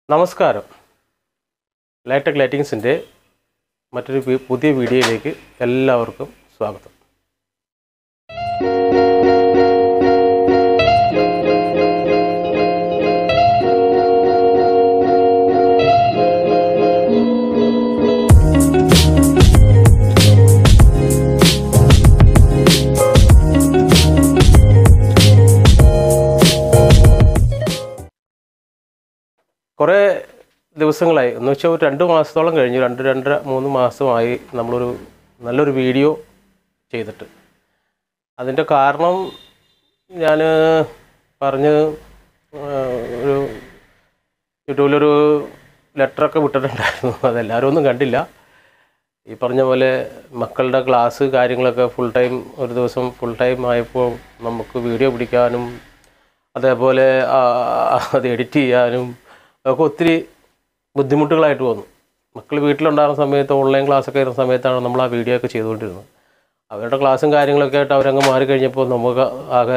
നമസ്കാരം ലൈറ്റക് ലൈറ്റിങ്സിൻ്റെ മറ്റൊരു വി- പുതിയ വീഡിയോയിലേക്ക് എല്ലാവർക്കും സ്വാഗതം കുറേ ദിവസങ്ങളായി എന്ന് വെച്ചാൽ ഒരു രണ്ട് മാസത്തോളം കഴിഞ്ഞു രണ്ട് രണ്ടര മൂന്ന് മാസമായി നമ്മളൊരു നല്ലൊരു വീഡിയോ ചെയ്തിട്ട് അതിൻ്റെ കാരണം ഞാൻ പറഞ്ഞ് ആ, ഒരു യൂട്യൂബിലൊരു ലെറ്ററൊക്കെ വിട്ടിട്ടുണ്ടായിരുന്നു അതെല്ലാവരും ഒന്നും കണ്ടില്ല ഈ പറഞ്ഞ പോലെ മക്കളുടെ ക്ലാസ് കാര്യങ്ങളൊക്കെ ഫുൾ ടൈം ഒരു ദിവസം ഫുൾ ടൈം ആയപ്പോൾ നമുക്ക് വീഡിയോ പിടിക്കാനും അതേപോലെ ആ, അത് എഡിറ്റ് ചെയ്യാനും ഒക്കെ ഒത്തിരി ബുദ്ധിമുട്ടുകളായിട്ട് വന്നു മക്കൾ വീട്ടിലുണ്ടാകുന്ന സമയത്ത് ഓൺലൈൻ ക്ലാസ്സൊക്കെ ഇരുന്ന സമയത്താണ് നമ്മൾ ആ വീഡിയോ ഒക്കെ ചെയ്തുകൊണ്ടിരുന്നത് അവരുടെ ക്ലാസ്സും കാര്യങ്ങളൊക്കെ ആയിട്ട് അവരങ്ങ് മാറിക്കഴിഞ്ഞപ്പോൾ നമുക്ക് ആകെ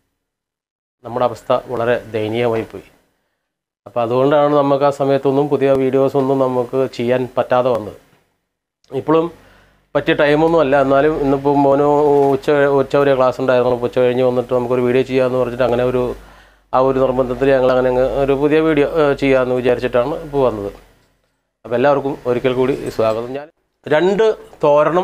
നമ്മുടെ അവസ്ഥ വളരെ ദയനീയമായി പോയി അപ്പോൾ അതുകൊണ്ടാണ് നമുക്ക് ആ സമയത്തൊന്നും പുതിയ വീഡിയോസ് ഒന്നും നമുക്ക് ചെയ്യാൻ പറ്റാതെ വന്നത് ഇപ്പോഴും പറ്റിയ ടൈമൊന്നും അല്ല എന്നാലും ഇന്നിപ്പോൾ മോന് ഉച്ച ഉച്ച വരെ ക്ലാസ് ഉണ്ടായിരുന്നു അപ്പോൾ ഉച്ച കഴിഞ്ഞ് വന്നിട്ട് നമുക്കൊരു വീഡിയോ ചെയ്യാമെന്ന് പറഞ്ഞിട്ട് അങ്ങനെ ഒരു ആ ഒരു നിർബന്ധത്തിൽ ഞങ്ങൾ അങ്ങനെ അങ്ങ് ഒരു പുതിയ വീഡിയോ ഏഹ്, ചെയ്യാമെന്ന് വിചാരിച്ചിട്ടാണ് ഇപ്പോൾ വന്നത് അപ്പോൾ എല്ലാവർക്കും ഒരിക്കൽ കൂടി സ്വാഗതം ഞാൻ രണ്ട് തോരണം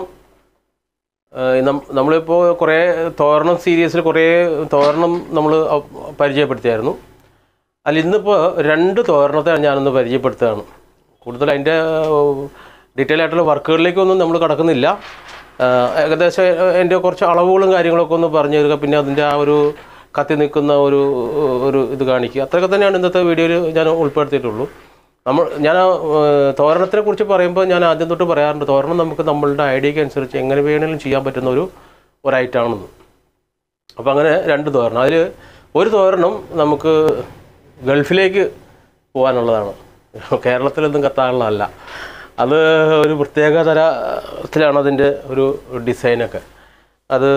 ഏഹ്, നം- നമ്മളിപ്പോൾ കുറേ തോരണം സീരീസിൽ കുറേ തോരണം നമ്മൾ പരിചയപ്പെടുത്തിയായിരുന്നു അതിൽ ഇന്നിപ്പോൾ രണ്ട് തോരണത്തെ ഞാനൊന്ന് പരിചയപ്പെടുത്തുകയാണ് കൂടുതൽ അതിൻ്റെ ഡീറ്റെയിൽ ആയിട്ടുള്ള വർക്കുകളിലേക്കൊന്നും നമ്മൾ കടക്കുന്നില്ല ആഹ് ഏകദേശം എൻ്റെ കുറച്ച് അളവുകളും കാര്യങ്ങളൊക്കെ ഒന്ന് പറഞ്ഞു തരിക പിന്നെ അതിൻ്റെ ആ ഒരു കത്തി നിൽക്കുന്ന ഒരു ഒരു ഇത് കാണിക്കുക അത്രയൊക്കെ തന്നെയാണ് ഇന്നത്തെ വീഡിയോയിൽ ഞാൻ ഉൾപ്പെടുത്തിയിട്ടുള്ളൂ നമ്മൾ ഞാൻ ആ, ഏഹ്, തോരണത്തിനെ കുറിച്ച് പറയുമ്പോൾ ഞാൻ ആദ്യം തൊട്ട് പറയാറുണ്ട് തോരണം നമുക്ക് നമ്മളുടെ ഐഡിയക്ക് അനുസരിച്ച് എങ്ങനെ വേണമെങ്കിലും ചെയ്യാൻ പറ്റുന്ന ഒരു ഒരു ഐറ്റമാണെന്ന് അപ്പോൾ അങ്ങനെ രണ്ട് തോരണം അതിൽ ഒരു തോരണം നമുക്ക് ഗൾഫിലേക്ക് പോകാനുള്ളതാണ് കേരളത്തിലൊന്നും കത്താനുള്ളതല്ല അത് ഒരു പ്രത്യേക തരത്തിലാണ് അതിൻ്റെ ഒരു ഡിസൈനൊക്കെ അത്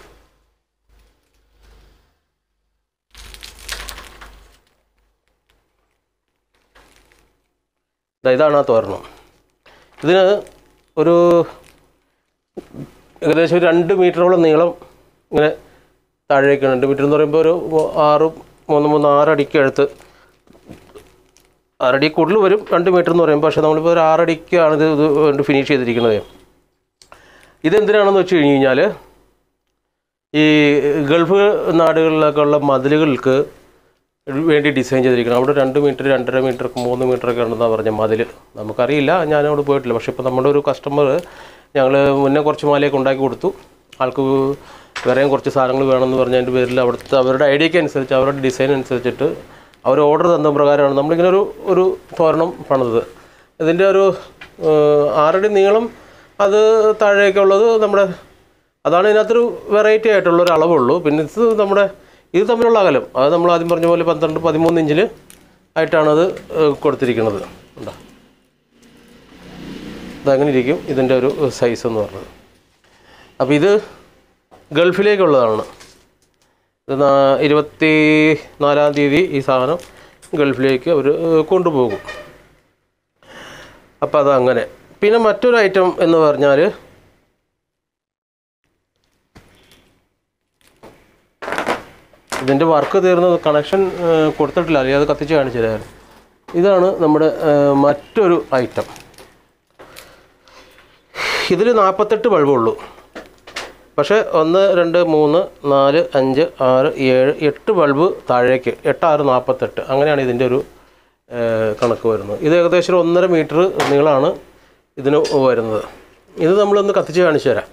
ദാ ഇതാണ് ആ തോരണം ഇതിന് ഒരു ഏകദേശം ഒരു രണ്ട് മീറ്ററോളം നീളം ഇങ്ങനെ താഴേക്ക് രണ്ട് മീറ്റർ എന്ന് പറയുമ്പോൾ ഒരു ആറ് മൂന്ന് മൂന്ന് ആറടിക്ക് അടുത്ത് ആറടി കൂടുതൽ വരും രണ്ട് മീറ്റർ എന്ന് പറയുമ്പോൾ പക്ഷേ നമ്മളിപ്പോൾ ഒരു ആറടിക്കാണ് ഇത് ഇത് കൊണ്ട് ഫിനിഷ് ചെയ്തിരിക്കുന്നത് ഇതെന്തിനാണെന്ന് വെച്ച് കഴിഞ്ഞ് കഴിഞ്ഞാൽ ഈ ഗൾഫ് നാടുകളിലൊക്കെ ഉള്ള മതിലുകൾക്ക് വേണ്ടി ഡിസൈൻ ചെയ്തിരിക്കണം അവിടെ രണ്ട് മീറ്റർ രണ്ടര മീറ്റർ മൂന്ന് മീറ്റർ ഒക്കെ ഉണ്ടെന്നാണ് പറഞ്ഞ മതിൽ നമുക്കറിയില്ല ഞാൻ അവിടെ പോയിട്ടില്ല പക്ഷേ ഇപ്പോൾ നമ്മുടെ ഒരു കസ്റ്റമർ ഞങ്ങൾ മുന്നേ കുറച്ച് മാലയൊക്കെ ഉണ്ടാക്കി കൊടുത്തു ആൾക്ക് വേറെയും കുറച്ച് സാധനങ്ങൾ വേണമെന്ന് പറഞ്ഞതിൻ്റെ പേരിൽ അവിടുത്തെ അവരുടെ ഐഡിയക്ക് അനുസരിച്ച് അവരുടെ ഡിസൈൻ അനുസരിച്ചിട്ട് അവർ ഓർഡർ തന്ന പ്രകാരമാണ് നമ്മളിങ്ങനെ ഒരു ഒരു തോരണം പണിതത് ഇതിൻ്റെ ഒരു ഏഹ്, ആറടി നീളം അത് താഴേക്കുള്ളത് നമ്മുടെ അതാണ് ഇതിനകത്തൊരു വെറൈറ്റി ആയിട്ടുള്ള ഒരു അളവുള്ളൂ പിന്നെ ഇത് നമ്മുടെ ഇത് തമ്മിലുള്ള അകലം അത് നമ്മൾ ആദ്യം പറഞ്ഞ പോലെ പന്ത്രണ്ട് പതിമൂന്ന് ഇഞ്ചിൽ ആയിട്ടാണ് അത് ഏഹ്, കൊടുത്തിരിക്കുന്നത് ഉണ്ടോ ഇതങ്ങനെ ഇരിക്കും ഇതിൻ്റെ ഒരു സൈസ് എന്ന് പറഞ്ഞത് അപ്പോൾ ഇത് ഗൾഫിലേക്കുള്ളതാണ് ഇത് നാ- ഇരുപത്തി നാലാം തീയതി ഈ സാധനം ഗൾഫിലേക്ക് അവർ കൊണ്ടുപോകും അപ്പോൾ അതങ്ങനെ പിന്നെ മറ്റൊരു ഐറ്റം എന്ന് പറഞ്ഞാൽ ഇതിൻ്റെ വർക്ക് തീർന്നത് കണക്ഷൻ കൊടുത്തിട്ടില്ല അല്ലെങ്കിൽ അത് കത്തിച്ച് കാണിച്ചു തരാം ഇതാണ് നമ്മുടെ ഏഹ്, മറ്റൊരു ഐറ്റം ഇതിൽ നാൽപ്പത്തെട്ട് ബൾബുള്ളൂ പക്ഷേ ഒന്ന് രണ്ട് മൂന്ന് നാല് അഞ്ച് ആറ് ഏഴ് എട്ട് ബൾബ് താഴേക്ക് എട്ട് ആറ് നാൽപ്പത്തെട്ട് അങ്ങനെയാണ് ഇതിൻ്റെ ഒരു ഏഹ്, കണക്ക് വരുന്നത് ഇത് ഏകദേശം ഒരു ഒന്നര മീറ്റർ നീളമാണ് ഇതിന് വരുന്നത് ഇത് നമ്മളൊന്ന് കത്തിച്ച് കാണിച്ചു തരാം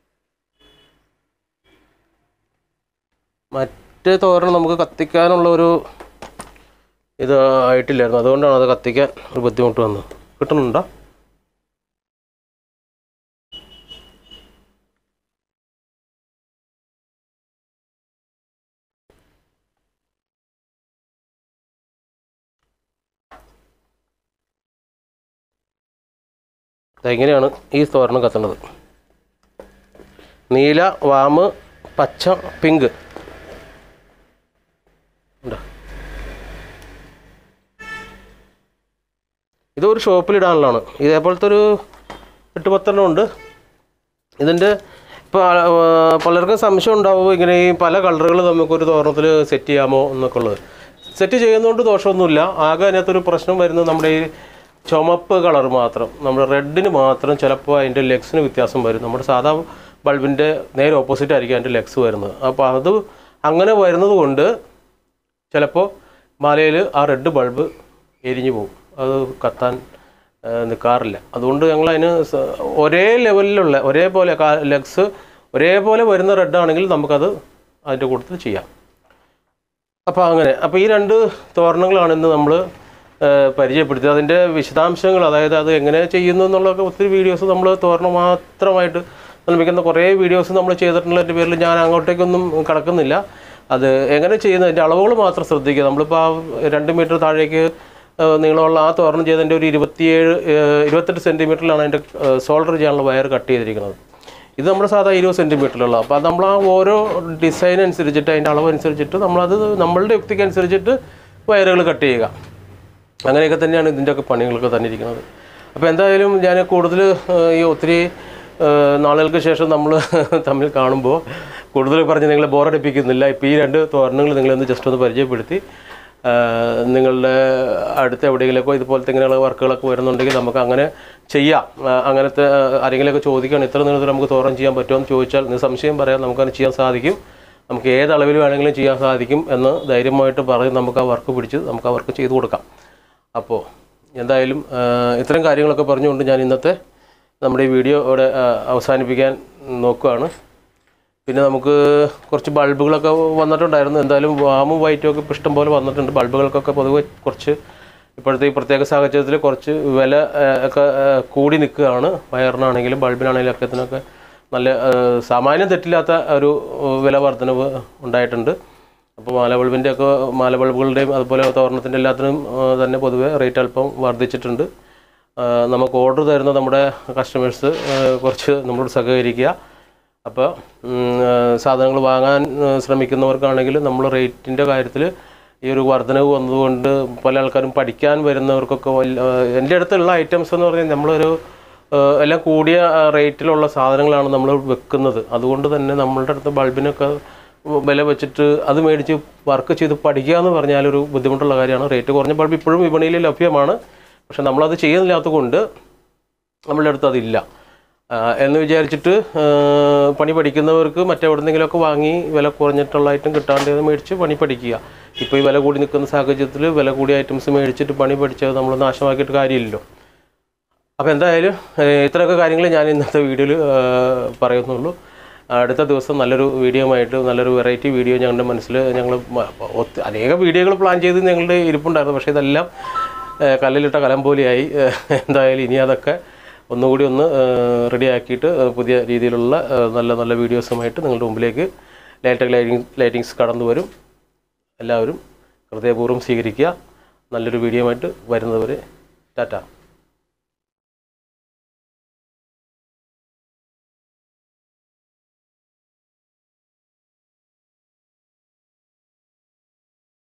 മറ്റേ തോരണം നമുക്ക് കത്തിക്കാനുള്ള ഒരു ഇത് ആയിട്ടില്ലായിരുന്നു അതുകൊണ്ടാണ് അത് കത്തിക്കാൻ ഒരു ബുദ്ധിമുട്ട് വന്നത് കിട്ടുന്നുണ്ടോ ഇങ്ങനെയാണ് ഈ തോരണം കത്തുന്നത് നീല വാമ് പച്ച പിങ്ക് ഉണ്ടോ ഇതൊരു ഷോപ്പിലിടാനുള്ളതാണ് ഇതേപോലത്തെ ഒരു എട്ട് പത്തെണ്ണം ഉണ്ട് ഇതിൻ്റെ ഇപ്പോൾ പലർക്കും സംശയം ഉണ്ടാവും ഇങ്ങനെ ഈ പല കളറുകൾ നമുക്കൊരു തോരണത്തിൽ സെറ്റ് ചെയ്യാമോ എന്നൊക്കെ ഉള്ളത് സെറ്റ് ചെയ്യുന്നതുകൊണ്ട് ദോഷമൊന്നുമില്ല ആകെ അതിനകത്തൊരു പ്രശ്നം വരുന്നത് നമ്മുടെ ഈ ചുമപ്പ് കളർ മാത്രം നമ്മുടെ റെഡിന് മാത്രം ചിലപ്പോൾ അതിൻ്റെ ലെഗ്സിന് വ്യത്യാസം വരും നമ്മുടെ സാധാ ബൾബിൻ്റെ നേരെ ഓപ്പോസിറ്റ് ആയിരിക്കും അതിൻ്റെ ലെഗ്സ് വരുന്നത് അപ്പോൾ അത് അങ്ങനെ വരുന്നത് കൊണ്ട് ചിലപ്പോൾ മാലയിൽ ആ റെഡ് ബൾബ് എരിഞ്ഞു പോകും അത് കത്താൻ ആ, നിൽക്കാറില്ല അതുകൊണ്ട് ഞങ്ങൾ അതിന് സ- ഒരേ ലെവലിലുള്ള ഒരേപോലെ ലെഗ്സ് ഒരേപോലെ വരുന്ന റെഡ് ആണെങ്കിൽ നമുക്കത് അതിൻ്റെ കൂട്ടത്തിൽ ചെയ്യാം അപ്പോൾ അങ്ങനെ അപ്പോൾ ഈ രണ്ട് തോരണങ്ങളാണ് ഇന്ന് നമ്മൾ പരിചയപ്പെടുത്തിയത് അതിൻ്റെ വിശദാംശങ്ങൾ അതായത് അത് എങ്ങനെ ചെയ്യുന്നു എന്നുള്ളതൊക്കെ ഒത്തിരി വീഡിയോസ് നമ്മൾ തോരണം മാത്രമായിട്ട് നിർമ്മിക്കുന്ന കുറേ വീഡിയോസ് നമ്മൾ ചെയ്തിട്ടുള്ളതിൻ്റെ പേരിൽ ഞാൻ അങ്ങോട്ടേക്കൊന്നും കടക്കുന്നില്ല അത് എങ്ങനെ ചെയ്യുന്നതിൻ്റെ അളവുകൾ മാത്രം ശ്രദ്ധിക്കുക നമ്മളിപ്പോൾ ആ രണ്ട് മീറ്റർ താഴേക്ക് ഏഹ് നീളമുള്ള ആ തോരണം ചെയ്തതിൻ്റെ ഒരു ഇരുപത്തിയേഴ് ഏഹ് ഇരുപത്തെട്ട് സെൻറ്റിമീറ്ററിലാണ് അതിൻ്റെ സോൾഡർ ചെയ്യാനുള്ള വയർ കട്ട് ചെയ്തിരിക്കുന്നത് ഇത് നമ്മുടെ സാധാ ഇരുപത് സെൻറ്റിമീറ്ററുള്ള അപ്പോൾ നമ്മൾ ആ ഓരോ ഡിസൈൻ അനുസരിച്ചിട്ട് അതിൻ്റെ അളവ് അനുസരിച്ചിട്ട് നമ്മളത് നമ്മളുടെ യുക്തിക്ക് അനുസരിച്ചിട്ട് വയറുകൾ കട്ട് ചെയ്യുക അങ്ങനെയൊക്കെ തന്നെയാണ് ഇതിൻ്റെയൊക്കെ പണികളൊക്കെ തന്നെ ഇരിക്കുന്നത് അപ്പോൾ എന്തായാലും ഞാൻ കൂടുതൽ ഈ ഒത്തിരി ഏഹ്, നാളുകൾക്ക് ശേഷം നമ്മൾ തമ്മിൽ കാണുമ്പോൾ കൂടുതൽ പറഞ്ഞ് നിങ്ങളെ ബോറടിപ്പിക്കുന്നില്ല ഇപ്പോൾ ഈ രണ്ട് തോരണങ്ങൾ നിങ്ങളൊന്ന് ജസ്റ്റ് ഒന്ന് പരിചയപ്പെടുത്തി ഏഹ്, നിങ്ങളുടെ അടുത്ത് എവിടെയെങ്കിലുമൊക്കെ ഇതുപോലത്തെ ഇങ്ങനെയുള്ള വർക്കുകളൊക്കെ വരുന്നുണ്ടെങ്കിൽ നമുക്ക് അങ്ങനെ ചെയ്യാം ആ, അങ്ങനത്തെ ആ, ആരെങ്കിലുമൊക്കെ ചോദിക്കുകയാണ് ഇത്ര നീളത്തിൽ നമുക്ക് തോരണം ചെയ്യാൻ പറ്റുമോ എന്ന് ചോദിച്ചാൽ നിങ്ങൾ സംശയം പറയാം നമുക്കത് ചെയ്യാൻ സാധിക്കും നമുക്ക് ഏത് അളവിൽ വേണമെങ്കിലും ചെയ്യാൻ സാധിക്കും എന്ന് ധൈര്യമായിട്ട് പറഞ്ഞ് നമുക്ക് ആ വർക്ക് പിടിച്ച് നമുക്ക് ആ വർക്ക് ചെയ്ത് കൊടുക്കാം അപ്പോൾ എന്തായാലും ആ, ഇത്തരം കാര്യങ്ങളൊക്കെ പറഞ്ഞുകൊണ്ട് ഞാൻ ഇന്നത്തെ നമ്മുടെ ഈ വീഡിയോ ഇവിടെ ആ, അവസാനിപ്പിക്കാൻ നോക്കുകയാണ് പിന്നെ നമുക്ക് കുറച്ച് ബൾബുകളൊക്കെ വന്നിട്ടുണ്ടായിരുന്നു എന്തായാലും വാമും വൈറ്റും ഒക്കെ ഇപ്പം ഇഷ്ടം പോലെ വന്നിട്ടുണ്ട് ബൾബുകൾക്കൊക്കെ പൊതുവെ കുറച്ച് ഇപ്പോഴത്തെ ഈ പ്രത്യേക സാഹചര്യത്തിൽ കുറച്ച് വില ആ, ഒക്കെ ആ, കൂടി നിൽക്കുകയാണ് വയറിനാണെങ്കിലും ബൾബിനാണെങ്കിലും ഒക്കെ ഇതിനൊക്കെ നല്ല ആ, സാമാന്യം തെറ്റില്ലാത്ത ഒരു ആ, വില വർധനവ് ഉണ്ടായിട്ടുണ്ട് അപ്പോൾ മാല ബൾബിൻ്റെ ഒക്കെ മാല ബൾബുകളുടെയും അതുപോലെ തോരണത്തിൻ്റെ എല്ലാത്തിനും ആ, തന്നെ പൊതുവെ റേറ്റ് അല്പം വർദ്ധിച്ചിട്ടുണ്ട് ആ, നമുക്ക് ഓർഡർ തരുന്ന നമ്മുടെ കസ്റ്റമേഴ്സ് കുറച്ച് നമ്മളോട് സഹകരിക്കുക അപ്പോൾ സാധനങ്ങൾ വാങ്ങാൻ ആ, ശ്രമിക്കുന്നവർക്കാണെങ്കിൽ നമ്മൾ റേറ്റിൻ്റെ കാര്യത്തിൽ ഈ ഒരു വർധനവ് വന്നതുകൊണ്ട് പല ആൾക്കാരും പഠിക്കാൻ വരുന്നവർക്കൊക്കെ വലിയ ആ, എൻ്റെ അടുത്തുള്ള ഐറ്റംസ് എന്ന് പറഞ്ഞാൽ നമ്മളൊരു ആ, എല്ലാം കൂടിയ ആ, റേറ്റിലുള്ള സാധനങ്ങളാണ് നമ്മൾ വെക്കുന്നത് അതുകൊണ്ട് തന്നെ നമ്മളുടെ അടുത്ത് ബൾബിനൊക്കെ വില വെച്ചിട്ട് അത് മേടിച്ച് വർക്ക് ചെയ്ത് പഠിക്കുക എന്ന് പറഞ്ഞാൽ ഒരു ബുദ്ധിമുട്ടുള്ള കാര്യമാണ് റേറ്റ് കുറഞ്ഞ ബൾബ് ഇപ്പോഴും വിപണിയിൽ ലഭ്യമാണ് പക്ഷെ നമ്മളത് ചെയ്യുന്നില്ലാത്തത് കൊണ്ട് നമ്മളുടെ അടുത്ത് അതില്ല ആ, എന്ന് വിചാരിച്ചിട്ട് ആ, പണി പഠിക്കുന്നവർക്ക് മറ്റെവിടെന്നെങ്കിലുമൊക്കെ വാങ്ങി വില കുറഞ്ഞിട്ടുള്ള ഐറ്റം കിട്ടാണ്ട് മേടിച്ച് പണി പഠിക്കുക ഇപ്പോൾ ഈ വില കൂടി നിൽക്കുന്ന സാഹചര്യത്തിൽ വില കൂടിയ ഐറ്റംസ് മേടിച്ചിട്ട് പണി പഠിച്ചത് നമ്മൾ നാശമാക്കിയിട്ട് കാര്യമില്ലല്ലോ അപ്പോൾ എന്തായാലും ഏഹ്, ഇത്രയൊക്കെ കാര്യങ്ങൾ ഞാൻ ഇന്നത്തെ വീഡിയോയിൽ പറയുന്നുള്ളൂ അടുത്ത ദിവസം നല്ലൊരു വീഡിയോ ആയിട്ട് നല്ലൊരു വെറൈറ്റി വീഡിയോ ഞങ്ങളുടെ മനസ്സിൽ ഞങ്ങൾ ഒത്തി അനേകം വീഡിയോകൾ പ്ലാൻ ചെയ്ത് ഞങ്ങളുടെ ഇരിപ്പുണ്ടായിരുന്നു പക്ഷേ ഇതെല്ലാം ഏഹ്, കല്ലിലിട്ട കലം പോലെയായി ഏഹ്, എന്തായാലും ഇനി അതൊക്കെ ഒന്നുകൂടി ഒന്ന് റെഡി ആക്കിയിട്ട് ഏഹ്, പുതിയ രീതിയിലുള്ള ഏഹ്, നല്ല നല്ല വീഡിയോസുമായിട്ട് നിങ്ങളുടെ മുമ്പിലേക്ക് ലൈറ്റ് ലൈറ്റിംഗ് ലൈറ്റിങ്സ് കടന്നു വരും എല്ലാവരും ഹൃദയപൂർവ്വം സ്വീകരിക്കുക നല്ലൊരു വീഡിയോ ആയിട്ട് വരുന്നവരെ ടാറ്റ